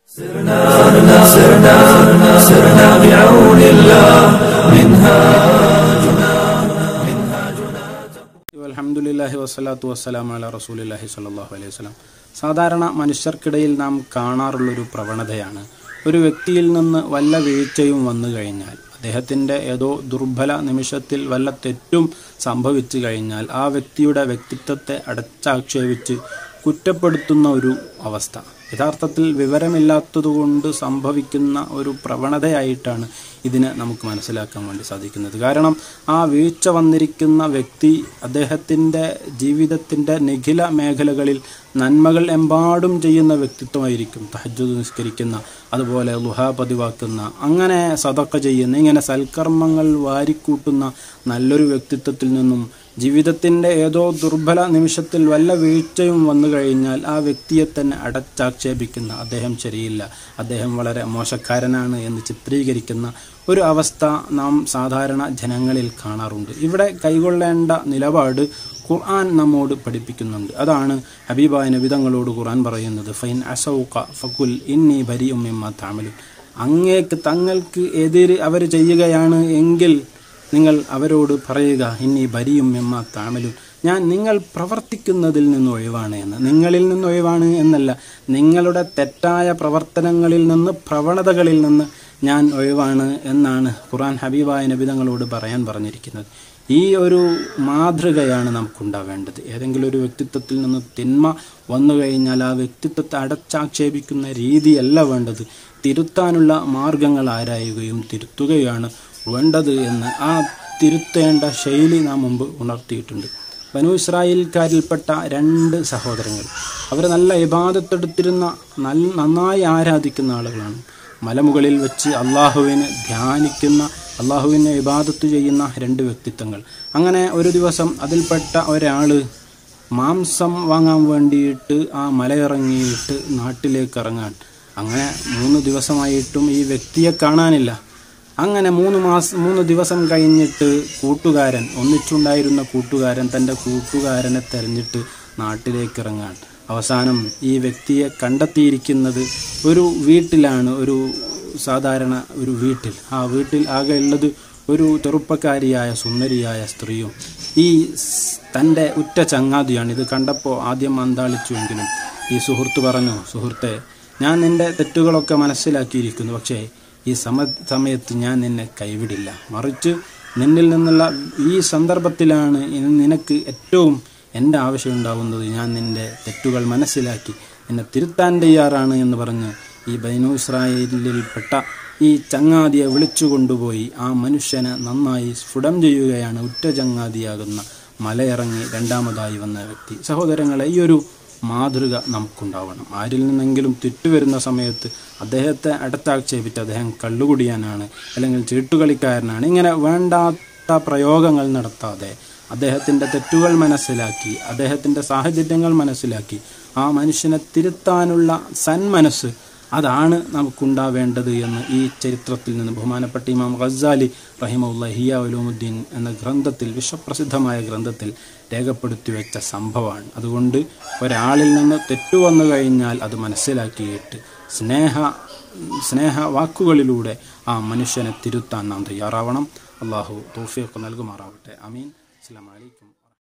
അലഹമുല്ലാഹി വസ്സലാത്തു വസ്സലാം അല റസൂലില്ലാഹി സ്വല്ലല്ലാഹു അലൈഹി വസല്ലം സാധാരണ മനുഷ്യർക്കിടയിൽ നാം കാണാറുള്ളൊരു പ്രവണതയാണ് ഒരു വ്യക്തിയിൽ നിന്ന് വല്ല വീഴ്ചയും വന്നു കഴിഞ്ഞാൽ അദ്ദേഹത്തിൻ്റെ ഏതോ ദുർബല നിമിഷത്തിൽ വല്ല തെറ്റും സംഭവിച്ചു കഴിഞ്ഞാൽ ആ വ്യക്തിയുടെ വ്യക്തിത്വത്തെ അടച്ചാക്ഷേപിച്ച് കുറ്റപ്പെടുത്തുന്ന ഒരു അവസ്ഥ യഥാർത്ഥത്തിൽ വിവരമില്ലാത്തതുകൊണ്ട് സംഭവിക്കുന്ന ഒരു പ്രവണതയായിട്ടാണ് ഇതിനെ നമുക്ക് മനസ്സിലാക്കാൻ വേണ്ടി സാധിക്കുന്നത് കാരണം ആ വീഴ്ച വന്നിരിക്കുന്ന വ്യക്തി അദ്ദേഹത്തിൻ്റെ ജീവിതത്തിൻ്റെ നിഖില മേഖലകളിൽ നന്മകൾ എമ്പാടും ചെയ്യുന്ന വ്യക്തിത്വമായിരിക്കും തഹജ്ജുദ് നിസ്കരിക്കുന്ന അതുപോലെ ലുഹ പതിവാക്കുന്ന അങ്ങനെ സതക്ക ചെയ്യുന്ന ഇങ്ങനെ സൽക്കർമ്മങ്ങൾ വാരിക്കൂട്ടുന്ന നല്ലൊരു വ്യക്തിത്വത്തിൽ നിന്നും ജീവിതത്തിൻ്റെ ഏതോ ദുർബല നിമിഷത്തിൽ വല്ല വീഴ്ചയും വന്നു കഴിഞ്ഞാൽ ആ വ്യക്തിയെ തന്നെ അടച്ചാക്ഷേപിക്കുന്ന അദ്ദേഹം ശരിയില്ല അദ്ദേഹം വളരെ മോശക്കാരനാണ് എന്ന് ചിത്രീകരിക്കുന്ന ഒരു അവസ്ഥ നാം സാധാരണ ജനങ്ങളിൽ കാണാറുണ്ട് ഇവിടെ കൈകൊള്ളേണ്ട നിലപാട് ഖുർആൻ നമ്മോട് പഠിപ്പിക്കുന്നുണ്ട് അതാണ് ഹബീബായ നബിതങ്ങളോട് ഖുർആൻ പറയുന്നത് ഫൈൻ അസൗക ഫക്കുൽ ഇന്നി ബരി ഉമ്മിമ്മ താമലു അങ്ങേക്ക് തങ്ങൾക്ക് എതിര് അവർ ചെയ്യുകയാണ് എങ്കിൽ നിങ്ങൾ അവരോട് പറയുക ഇനി ബരിയും എമ്മ താമലും ഞാൻ നിങ്ങൾ പ്രവർത്തിക്കുന്നതിൽ നിന്ന് ഒഴിവാണ് എന്ന് നിങ്ങളിൽ നിന്ന് ഒഴിവാണ് എന്നല്ല നിങ്ങളുടെ തെറ്റായ പ്രവർത്തനങ്ങളിൽ നിന്ന് പ്രവണതകളിൽ നിന്ന് ഞാൻ ഒഴിവാണ് എന്നാണ് ഖുർആൻ ഹബീബായ നബിതങ്ങളോട് പറയാൻ പറഞ്ഞിരിക്കുന്നത് ഈ ഒരു മാതൃകയാണ് നമുക്കുണ്ടാവേണ്ടത് ഏതെങ്കിലും ഒരു വ്യക്തിത്വത്തിൽ നിന്ന് തിന്മ വന്നു കഴിഞ്ഞാൽ ആ വ്യക്തിത്വത്തെ അടച്ചാക്ഷേപിക്കുന്ന രീതിയല്ല വേണ്ടത് തിരുത്താനുള്ള മാർഗങ്ങൾ ആരായുകയും തിരുത്തുകയാണ് വേണ്ടത് എന്ന് ആ തിരുത്തേണ്ട ശൈലി നാം മുമ്പ് ഉണർത്തിയിട്ടുണ്ട് ബനു ഇസ്രായേൽക്കാരിൽപ്പെട്ട രണ്ട് സഹോദരങ്ങൾ അവർ നല്ല ഇബാദത്തെടുത്തിരുന്ന നല്ല നന്നായി ആരാധിക്കുന്ന ആളുകളാണ് മലമുകളിൽ വെച്ച് അള്ളാഹുവിനെ ധ്യാനിക്കുന്ന അള്ളാഹുവിനെ ഇബാദത്ത് ചെയ്യുന്ന രണ്ട് വ്യക്തിത്വങ്ങൾ അങ്ങനെ ഒരു ദിവസം അതിൽപ്പെട്ട ഒരാൾ മാംസം വാങ്ങാൻ വേണ്ടിയിട്ട് ആ മലയിറങ്ങിയിട്ട് നാട്ടിലേക്ക് ഇറങ്ങാൻ അങ്ങനെ മൂന്ന് ദിവസമായിട്ടും ഈ വ്യക്തിയെ കാണാനില്ല അങ്ങനെ മൂന്ന് മാസം മൂന്ന് ദിവസം കഴിഞ്ഞിട്ട് കൂട്ടുകാരൻ ഒന്നിച്ചുണ്ടായിരുന്ന കൂട്ടുകാരൻ തൻ്റെ കൂട്ടുകാരനെ തെരഞ്ഞിട്ട് നാട്ടിലേക്ക് ഇറങ്ങാൻ അവസാനം ഈ വ്യക്തിയെ കണ്ടെത്തിയിരിക്കുന്നത് ഒരു വീട്ടിലാണ് ഒരു സാധാരണ ഒരു വീട്ടിൽ ആ വീട്ടിൽ ആകെ ഉള്ളത് ഒരു ചെറുപ്പക്കാരിയായ സുന്ദരിയായ സ്ത്രീയും ഈ തൻ്റെ ഉറ്റ ചങ്ങാതിയാണ് ഇത് കണ്ടപ്പോൾ ആദ്യം അന്താളിച്ചുവെങ്കിലും ഈ സുഹൃത്ത് പറഞ്ഞു സുഹൃത്തെ ഞാൻ നിൻ്റെ തെറ്റുകളൊക്കെ മനസ്സിലാക്കിയിരിക്കുന്നു പക്ഷേ ഈ സമ സമയത്ത് ഞാൻ നിന്നെ കൈവിടില്ല മറിച്ച് നിന്നിൽ നിന്നുള്ള ഈ സന്ദർഭത്തിലാണ് നിനക്ക് ഏറ്റവും എൻ്റെ ആവശ്യമുണ്ടാകുന്നത് ഞാൻ നിൻ്റെ തെറ്റുകൾ മനസ്സിലാക്കി എന്നെ തിരുത്താൻ തയ്യാറാണ് എന്ന് പറഞ്ഞ് ഈ ബൈനു ഇസ്രായേലിൽപ്പെട്ട ഈ ചങ്ങാതിയെ വിളിച്ചു കൊണ്ടുപോയി ആ മനുഷ്യനെ നന്നായി സ്ഫുടം ചെയ്യുകയാണ് ഉറ്റ ചങ്ങാതിയാകുന്ന മലയിറങ്ങി രണ്ടാമതായി വന്ന വ്യക്തി സഹോദരങ്ങളെ ഈ ഒരു മാതൃക നമുക്കുണ്ടാവണം ആരിൽ നിന്നെങ്കിലും തെറ്റുവരുന്ന സമയത്ത് അദ്ദേഹത്തെ അടുത്താക്ഷേപിച്ച് അദ്ദേഹം കള്ളുകുടിയാനാണ് അല്ലെങ്കിൽ ചീട്ടുകളിക്കാരനാണ് ഇങ്ങനെ വേണ്ടാത്ത പ്രയോഗങ്ങൾ നടത്താതെ അദ്ദേഹത്തിൻ്റെ തെറ്റുകൾ മനസ്സിലാക്കി അദ്ദേഹത്തിൻ്റെ സാഹചര്യങ്ങൾ മനസ്സിലാക്കി ആ മനുഷ്യനെ തിരുത്താനുള്ള സന്മനസ് അതാണ് നമുക്കുണ്ടാവേണ്ടത് എന്ന് ഈ ചരിത്രത്തിൽ നിന്ന് ബഹുമാനപ്പെട്ട ഇമാം ഖസാലി റഹിമുല്ല ഹിയ ഉലൂമുദ്ദീൻ എന്ന ഗ്രന്ഥത്തിൽ വിശ്വപ്രസിദ്ധമായ ഗ്രന്ഥത്തിൽ രേഖപ്പെടുത്തി വെച്ച സംഭവമാണ് അതുകൊണ്ട് ഒരാളിൽ നിന്ന് തെറ്റു വന്നു കഴിഞ്ഞാൽ അത് മനസ്സിലാക്കിയിട്ട് സ്നേഹ സ്നേഹ വാക്കുകളിലൂടെ ആ മനുഷ്യനെ തിരുത്താൻ നാം തയ്യാറാവണം അള്ളാഹു തൗഫീഖ് നൽകുമാറാവട്ടെ അമീൻ അസ്സാം വലൈക്കും